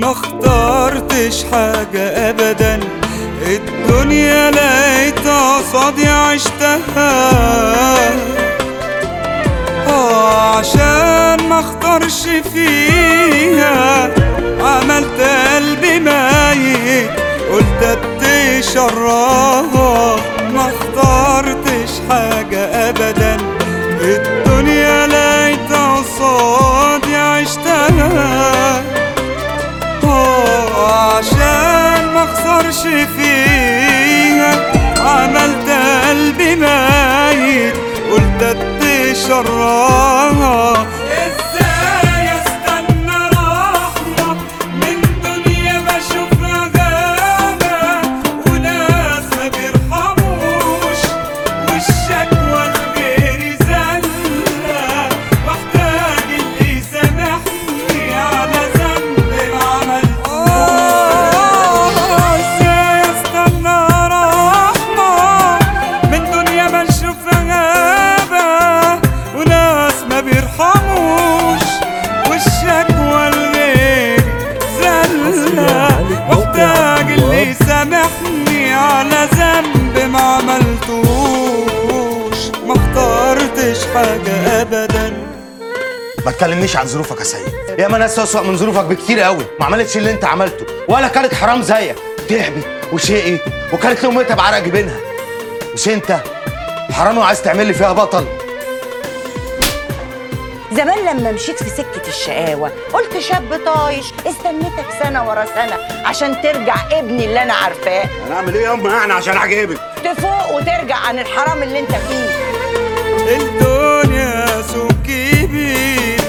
ما اخترتش حاجة ابدا الدنيا لقيتها قصادي عشتها آه عشان ما اختارش فيها عملت قلبي ميت قلت ادي شراها ما اخترتش حاجة ابدا الدنيا لقيتها قصادي عشتها آه عشان ما اخسرش فيها عملت قلبي ميت قلت ادي شراها ازاي استنى رحمة من دنيا بشوفها غابة وناس ما بيرحموش والشكوى لغيري زلة واحتاج اللي يسامحني على ذنب ما عملتوش ازاي استنى رحمة من دنيا بنشوفها غابة وناس ما بيرحموش والشكوى لغيري زلة واحتاج اللي يسامحني على ذنب ما عملتوش ما اخترتش حاجة ابدا ما تكلمنيش عن ظروفك يا سيد ياما ناس اسوأ من ظروفك بكتير قوي ما عملتش اللي انت عملته ولا كانت حرام زيك تعبت وشقت وكانت لقمتها بعرق جبينها مش انت حرامي وعايز تعمل لي فيها بطل زمان لما مشيت في سكة الشقاوة قلت شاب طايش استنيتك سنة ورا سنة عشان ترجع ابني اللي أنا عارفاه هنعمل ايه يا امي يعني عشان اعجبك تفوق وترجع عن الحرام اللي انت فيه الدنيا سوق كبير